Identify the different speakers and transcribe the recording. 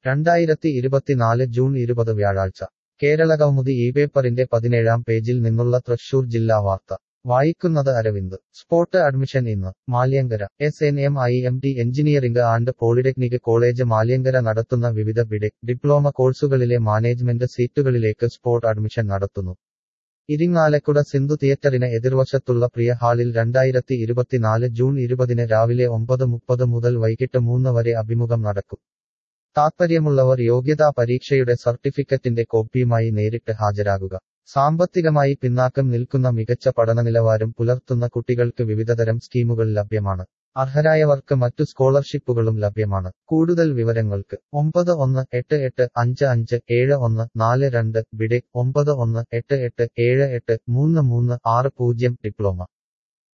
Speaker 1: രണ്ടായിരത്തി ഇരുപത്തിനാല് ജൂൺ ഇരുപത് വ്യാഴാഴ്ച കേരളകൗമുദി ഈ പേപ്പറിന്റെ പതിനേഴാം പേജിൽ നിന്നുള്ള തൃശൂർ ജില്ലാ വാർത്ത വായിക്കുന്നത് അരവിന്ദ് സ്പോട്ട് അഡ്മിഷൻ ഇന്ന് Malyankara S N M I M T engineering and polytechnic college Malyankara നടത്തുന്ന വിവിധ ബിടെക് ഡിപ്ലോമ കോഴ്സുകളിലെ മാനേജ്മെന്റ് സീറ്റുകളിലേക്ക് സ്പോട്ട് അഡ്മിഷൻ നടത്തുന്നു ഇരിങ്ങാലക്കുട സിന്ധു തിയേറ്ററിന് എതിർവശത്തുള്ള പ്രിയ ഹാളിൽ രണ്ടായിരത്തി ഇരുപത്തിനാല് ജൂൺ ഇരുപതിന് രാവിലെ ഒമ്പത് മുപ്പത് മുതൽ വൈകിട്ട് മൂന്ന് വരെ അഭിമുഖം നടക്കും താത്പര്യമുള്ളവർ യോഗ്യതാ പരീക്ഷയുടെ സർട്ടിഫിക്കറ്റിന്റെ കോപ്പിയുമായി നേരിട്ട് ഹാജരാകുക സാമ്പത്തികമായി പിന്നാക്കം നിൽക്കുന്ന മികച്ച പഠനനിലവാരം പുലർത്തുന്ന കുട്ടികൾക്ക് വിവിധതരം സ്കീമുകൾ ലഭ്യമാണ് അർഹരായവർക്ക് മറ്റു സ്കോളർഷിപ്പുകളും ലഭ്യമാണ് കൂടുതൽ വിവരങ്ങൾക്ക് ഒമ്പത് ഒന്ന് എട്ട് എട്ട് അഞ്ച് അഞ്ച് ഏഴ് ഒന്ന് നാല് രണ്ട് ബിഡെ ഒമ്പത് ഒന്ന് എട്ട് എട്ട് ഏഴ് എട്ട് മൂന്ന് മൂന്ന് ആറ് പൂജ്യം ഡിപ്ലോമ